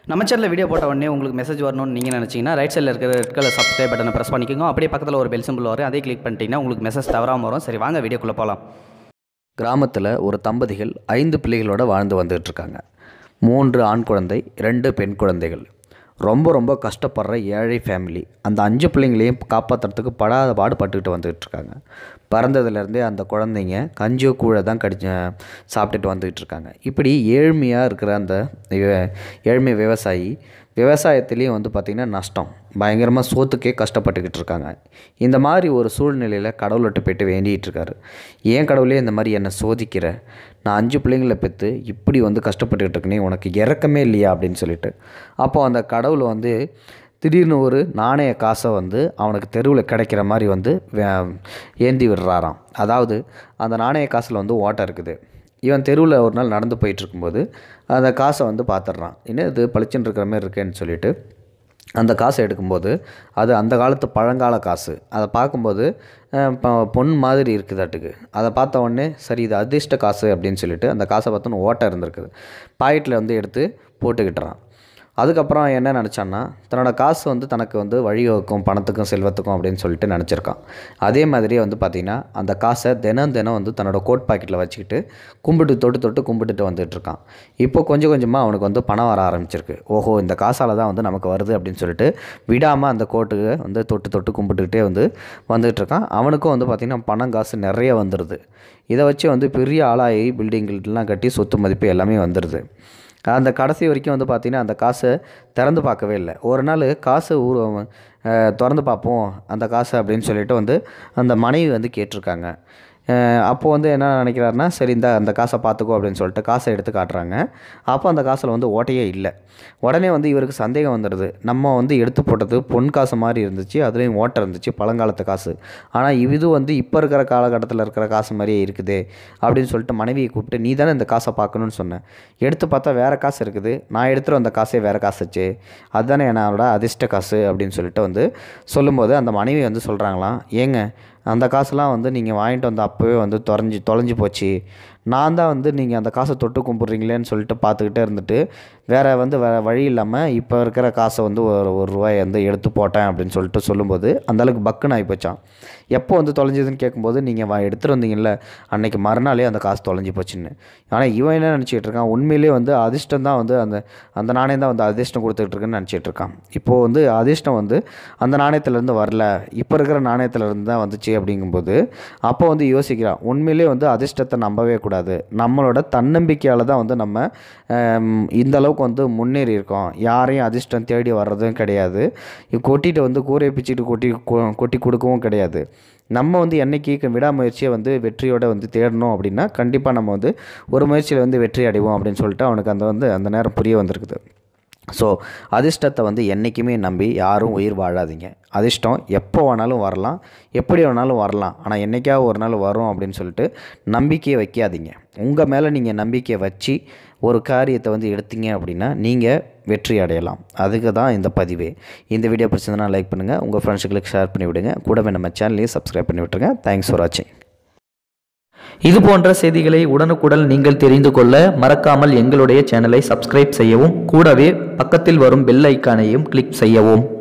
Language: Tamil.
நம்ம சேனலில் வீடியோ போட்ட உடனே உங்களுக்கு மெசேஜ் வரணும்னு நீங்கள் நினச்சிங்கன்னா ரைட் சைடில் இருக்கிற ரெட் கலர் சப்ஸ்கிரைப் பட்டனை ப்ரெஸ் பண்ணிக்கோங்க அப்படியே பக்கத்தில் ஒரு பெல் சிம்பிள் வரும் அதே கிளிக் பண்ணிட்டீங்கன்னா உங்களுக்கு மெசேஜ் தவறாமல் வரும் சரி வாங்க வீடியோக்குள்ளே போகலாம் கிராமத்தில் ஒரு தம்பதிகள் ஐந்து பிள்ளைகளோட வாழ்ந்து வந்துட்டு இருக்காங்க மூன்று ஆண் குழந்தை ரெண்டு பெண் குழந்தைகள் ரொம்ப ரொம்ப கஷ்டப்படுற ஏழை ஃபேமிலி அந்த அஞ்சு பிள்ளைங்களையும் காப்பாற்றுறதுக்கு படாத பாடுபட்டுக்கிட்டு வந்துகிட்டு இருக்காங்க பிறந்ததுலேருந்தே அந்த குழந்தைங்க கஞ்சியோ கூழ தான் கடிச்சு சாப்பிட்டுட்டு வந்துகிட்டு இருக்காங்க இப்படி ஏழ்மையாக இருக்கிற அந்த விவ- ஏழ்மை விவசாயி விவசாயத்துலேயும் வந்து பார்த்திங்கன்னா நஷ்டம் பயங்கரமாக சோத்துக்கே கஷ்டப்பட்டுக்கிட்டு இருக்காங்க இந்த மாதிரி ஒரு சூழ்நிலையில் கடவுள்கிட்ட போயிட்டு வேண்டிகிட்டு இருக்காரு ஏன் கடவுளே இந்த மாதிரி என்னை சோதிக்கிற நான் அஞ்சு பிள்ளைங்களை பெற்று இப்படி வந்து கஷ்டப்பட்டுக்கிட்டு இருக்கனே உனக்கு இறக்கமே இல்லையா அப்படின்னு சொல்லிட்டு அப்போ அந்த கடவுள் வந்து திடீர்னு ஒரு நாணய காசை வந்து அவனுக்கு தெருவில் கிடைக்கிற மாதிரி வந்து வே- ஏந்தி விடுறாராம் அதாவது அந்த நாணய காசில் வந்து ஓட்டை இருக்குது இவன் தெருவில் ஒரு நாள் நடந்து போயிட்டு இருக்கும்போது அந்த காசை வந்து பார்த்துட்றான் என்ன இது பளிச்சுன்னு இருக்கிற மாதிரி இருக்கேன்னு சொல்லிட்டு அந்த காசை எடுக்கும்போது அது அந்த காலத்து பழங்கால காசு அதை பார்க்கும்போது அஹ், ப- பொன் மாதிரி இருக்குதாட்டுக்கு அதை பார்த்த உடனே சரி இது அதிர்ஷ்ட காசு அப்படின்னு சொல்லிட்டு அந்த காசை பார்த்தோன்னு ஓட்டை இருந்திருக்குது பாக்கெட்டில் வந்து எடுத்து போட்டுக்கிட்டுறான் அதுக்கப்புறம் என்ன நினச்சான்னா தன்னோட காசு வந்து தனக்கு வந்து வழிவகுக்கும் பணத்துக்கும் செல்வத்துக்கும் அப்படின்னு சொல்லிட்டு நினச்சிருக்கான் அதே மாதிரியே வந்து பார்த்திங்கன்னா அந்த காசை தினம் தினம் வந்து தன்னோட கோட் பாக்கெட்டில் வச்சுக்கிட்டு கும்பிட்டு தொட்டு தொட்டு கும்பிட்டுட்டு வந்துட்டு இருக்கான் இப்போ கொஞ்சம் கொஞ்சமாக அவனுக்கு வந்து பணம் வர ஆரம்பிச்சிருக்கு ஓஹோ இந்த காசால் தான் வந்து நமக்கு வருது அப்படின்னு சொல்லிட்டு விடாமல் அந்த கோட்டுக்கு வந்து தொட்டு தொட்டு கும்பிட்டுக்கிட்டே வந்து வந்துகிட்டு இருக்கான் அவனுக்கும் வந்து பார்த்திங்கன்னா பணம் காசு நிறைய வந்துடுது இதை வச்சு வந்து பெரிய ஆளாகி பில்டிங்கெல்லாம் கட்டி சொத்து மதிப்பு எல்லாமே வந்துடுது அந்த கடைசி வரைக்கும் வந்து பார்த்திங்கன்னா அந்த காசை திறந்து பார்க்கவே இல்லை ஒரு நாள் காசு ஊர் அஹ், திறந்து பார்ப்போம் அந்த காசை அப்படின்னு சொல்லிட்டு வந்து அந்த மனைவி வந்து கேட்டிருக்காங்க அப்போது வந்து என்ன நினைக்கிறாருன்னா சரி இந்த அந்த காசை பார்த்துக்கோ அப்படின்னு சொல்லிட்டு காசை எடுத்து காட்டுறாங்க அப்போ அந்த காசில் வந்து ஓட்டையே இல்லை உடனே வந்து இவருக்கு சந்தேகம் வந்துடுது நம்ம வந்து எடுத்து போட்டது பொன் காசு மாதிரி இருந்துச்சு அதுலேயும் ஓட்டை இருந்துச்சு பழங்காலத்து காசு ஆனால் இது வந்து இப்போ இருக்கிற காலகட்டத்தில் இருக்கிற காசு மாதிரியே இருக்குதே அப்படின்னு சொல்லிட்டு மனைவியை கூப்பிட்டு நீ தானே இந்த காசை பார்க்கணும்னு சொன்னேன் எடுத்து பார்த்தா வேறு காசு இருக்குது நான் எடுத்துகிட்டு வந்த காசே வேறு காசுச்சு அதுதானே என்னோட அதிர்ஷ்ட காசு அப்படின்னு சொல்லிட்டு வந்து சொல்லும்போது அந்த மனைவி வந்து சொல்கிறாங்களாம் ஏங்க அந்த காசுலாம் வந்து நீங்கள் வாங்கிட்டு வந்த அப்போவே வந்து தொலைஞ்சி தொலைஞ்சு போச்சு நான் தான் வந்து நீங்கள் அந்த காசை தொட்டு கும்பிட்றீங்களேன்னு சொல்லிட்டு பார்த்துக்கிட்டே இருந்துட்டு வேறு வந்து வேறு வழி இல்லாமல் இப்போ இருக்கிற காசை வந்து ஒரு ஒரு ரூபாயை வந்து எடுத்து போட்டேன் அப்படின்னு சொல்லிட்டு சொல்லும்போது அந்தளவுக்கு பக்குன்னு ஆகி போச்சான் எப்போ வந்து தொலைஞ்சதுன்னு கேட்கும்போது நீங்கள் வா எடுத்துகிட்டு வந்தீங்கல்ல அன்னைக்கு மறுநாளே அந்த காசு தொலைஞ்சு போச்சுன்னு ஆனால் இவன் என்ன நினச்சிட்டு இருக்கான் உண்மையிலேயே வந்து அதிர்ஷ்டம் தான் வந்து அந்த அந்த நாணயம் தான் வந்து அதிர்ஷ்டம் கொடுத்துட்டு இருக்குன்னு நினச்சிட்டு இருக்கான் இப்போது வந்து அதிர்ஷ்டம் வந்து அந்த நாணயத்துலேருந்து வரல இப்போ இருக்கிற நாணயத்துலேருந்து தான் வந்துச்சு அப்படிங்கும்போது அப்போ வந்து யோசிக்கிறான் உண்மையிலேயே வந்து அதிர்ஷ்டத்தை நம்பவே கூடாது நம்மளோட தன்னம்பிக்கையால் தான் வந்து நம்ம ஆம், இந்த அளவுக்கு வந்து முன்னேறி இருக்கோம் யாரையும் அதிர்ஷ்டம் தேடி வர்றதும் கிடையாது இது கொட்டிட்டு வந்து கூரையை பிச்சுட்டு கொட்டி கொ- கொட்டி கொடுக்கவும் கிடையாது நம்ம வந்து என்னைக்கு விடாமுயற்சியை வந்து வெற்றியோட வந்து தேடணும் அப்படின்னா கண்டிப்பாக நம்ம வந்து ஒரு முயற்சியில் வந்து வெற்றி அடைவோம் அப்படின்னு சொல்லிட்டு அவனுக்கு அந்த வந்து அந்த நேரம் புரிய வந்திருக்குது ஸோ அதிர்ஷ்டத்தை வந்து என்றைக்குமே நம்பி யாரும் உயிர் வாழாதீங்க அதிர்ஷ்டம் எப்போ வேணாலும் வரலாம் எப்படி வேணாலும் வரலாம் ஆனால் என்றைக்காவது ஒரு நாள் வரும் அப்படின்னு சொல்லிட்டு நம்பிக்கையை வைக்காதீங்க உங்கள் மேலே நீங்கள் நம்பிக்கையை வச்சு ஒரு காரியத்தை வந்து எடுத்தீங்க அப்படின்னா நீங்கள் வெற்றி அடையலாம் அதுக்கு தான் இந்த பதிவே இந்த வீடியோ பிடிச்சிருந்தனா லைக் பண்ணுங்கள் உங்கள் ஃப்ரெண்ட்ஸுகளுக்கு ஷேர் பண்ணி விடுங்க கூடவே நம்ம சேனலையும் சப்ஸ்கிரைப் பண்ணி விட்டுருங்க தேங்க்ஸ் ஃபார் வாட்சிங் இது போன்ற செய்திகளை உடனுக்குடன் நீங்கள் தெரிந்து கொள்ள மறக்காமல் எங்களுடைய சேனலை சப்ஸ்கிரைப் செய்யவும் கூடவே பக்கத்தில் வரும் பெல் ஐக்கானையும் கிளிக் செய்யவும்